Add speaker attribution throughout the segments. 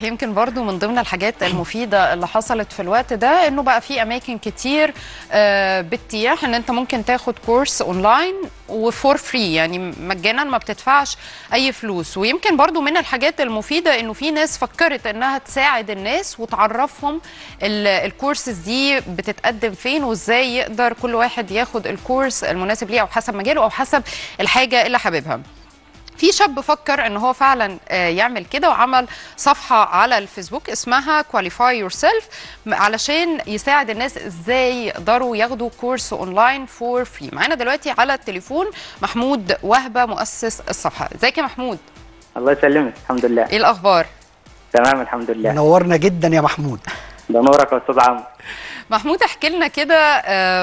Speaker 1: يمكن برضو من ضمن الحاجات المفيدة اللي حصلت في الوقت ده انه بقى في اماكن كتير آه، بتتيح ان انت ممكن تاخد كورس اونلاين وفور فري يعني مجانا ما بتدفعش اي فلوس ويمكن برضو من الحاجات المفيدة انه في ناس فكرت انها تساعد الناس وتعرفهم ال- الكورسز دي بتتقدم فين وازاي يقدر كل واحد ياخد الكورس المناسب ليه او حسب مجاله او حسب الحاجة اللي حاببها في شاب فكر ان هو فعلا آه، يعمل كده وعمل صفحه على الفيسبوك اسمها كواليفاي يور سيلف علشان يساعد الناس ازاي يقدروا ياخدوا كورس اونلاين فور فري معانا دلوقتي على التليفون محمود وهبه مؤسس الصفحه ازيك يا محمود
Speaker 2: الله يسلمك الحمد لله
Speaker 1: ايه الاخبار
Speaker 2: تمام الحمد لله
Speaker 3: نورنا جدا يا محمود
Speaker 2: ده نورك يا استاذ عمرو
Speaker 1: محمود احكي لنا كده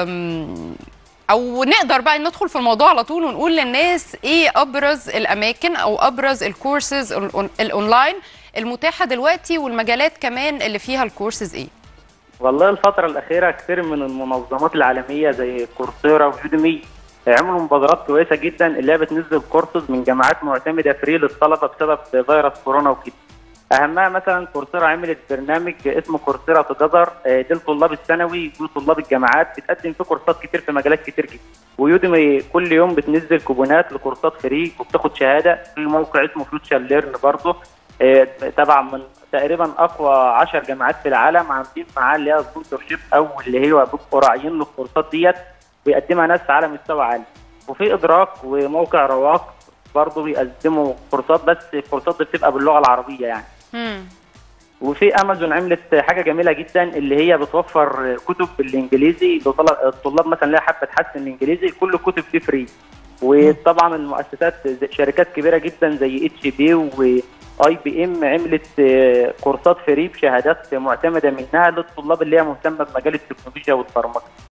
Speaker 1: آم، او نقدر بقى ندخل في الموضوع على طول ونقول للناس ايه ابرز الاماكن او ابرز الكورسز الأون- الاونلاين المتاحه دلوقتي والمجالات كمان اللي فيها الكورسز ايه
Speaker 2: والله الفترة الأخيرة كثير من المنظمات العالمية زي كورسيرا ويوديمي عملوا مبادرات كويسة جدا اللي هي بتنزل كورسز من جامعات معتمدة فري للطلبة بسبب فيروس كورونا وكده. أهمها مثلا كورسيرا عملت برنامج اسمه كورسيرا تجذر آه، ده لطلاب الثانوي وطلاب الجامعات بتقدم فيه كورسات كتير في مجالات كتير جدا. ويوديمي كل يوم بتنزل كوبونات لكورسات فري وبتاخد شهادة في موقع اسمه فيوتشر ليرن برضه آه، تبع من تقريبا اقوى 10 جامعات في العالم عاملين معاه اللي هي سبونسر شيب او اللي هي بيبقوا راعيين للكورسات ديت بيقدمها ناس على مستوى عالي وفي ادراك وموقع رواق برضه بيقدموا كورسات بس الكورسات دي بتبقى باللغه العربيه يعني
Speaker 1: مم.
Speaker 2: وفي امازون عملت حاجه جميله جدا اللي هي بتوفر كتب بالانجليزي لطلب الطلاب مثلا اللي هي حابه تحسن الانجليزي كل الكتب دي فري وطبعا المؤسسات زي- شركات كبيره جدا زي اتش بي واي بي ام عملت آه، كورسات فري بشهادات معتمده منها للطلاب اللي هي مهتمه بمجال التكنولوجيا والبرمجه